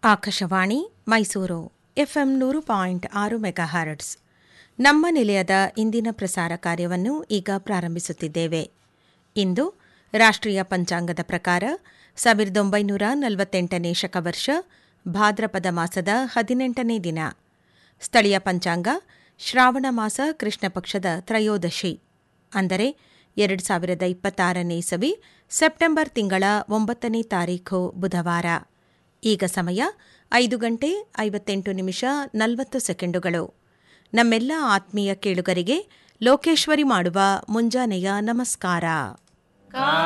Akashvani Mysuru FM ನೂರು point ಆರು megahertz ನಮ್ಮ ನಿಲಯದ ಇಂದಿನ ಪ್ರಸಾರ ಕಾರ್ಯವನ್ನು ಈಗ ಪ್ರಾರಂಭಿಸುತ್ತಿದ್ದೇವೆ ಇಂದು ರಾಷ್ಟ್ರೀಯ ಪಂಚಾಂಗದ ಪ್ರಕಾರ ಸಾವಿರದ ಒಂಬೈನೂರ ನಲವತ್ತೆಂಟನೇ ಶಕವರ್ಷ ಭಾದ್ರಪದ ಮಾಸದ ಹದಿನೆಂಟನೇ ದಿನ ಸ್ಥಳೀಯ ಪಂಚಾಂಗ ಶ್ರಾವಣ ಮಾಸ ಕೃಷ್ಣ ಪಕ್ಷದ ತ್ರಯೋದಶಿ ಅಂದರೆ ಎರಡು ಸಾವಿರದ ಇಪ್ಪತ್ತಾರನೇ ಇಸವಿ ಸೆಪ್ಟೆಂಬರ್ ತಿಂಗಳ ಒಂಬತ್ತನೇ ತಾರೀಖು ಬುಧವಾರ ಈಗ ಸಮಯ ಐದು ಗಂಟೆ ಐವತ್ತೆಂಟು ನಿಮಿಷ ನಲವತ್ತು ಸೆಕೆಂಡುಗಳು ನಮ್ಮೆಲ್ಲ ಆತ್ಮೀಯ ಕೇಳುಗರಿಗೆ ಲೋಕೇಶ್ವರಿ ಮಾಡುವ ಮುಂಜಾನೆಯ ನಮಸ್ಕಾರ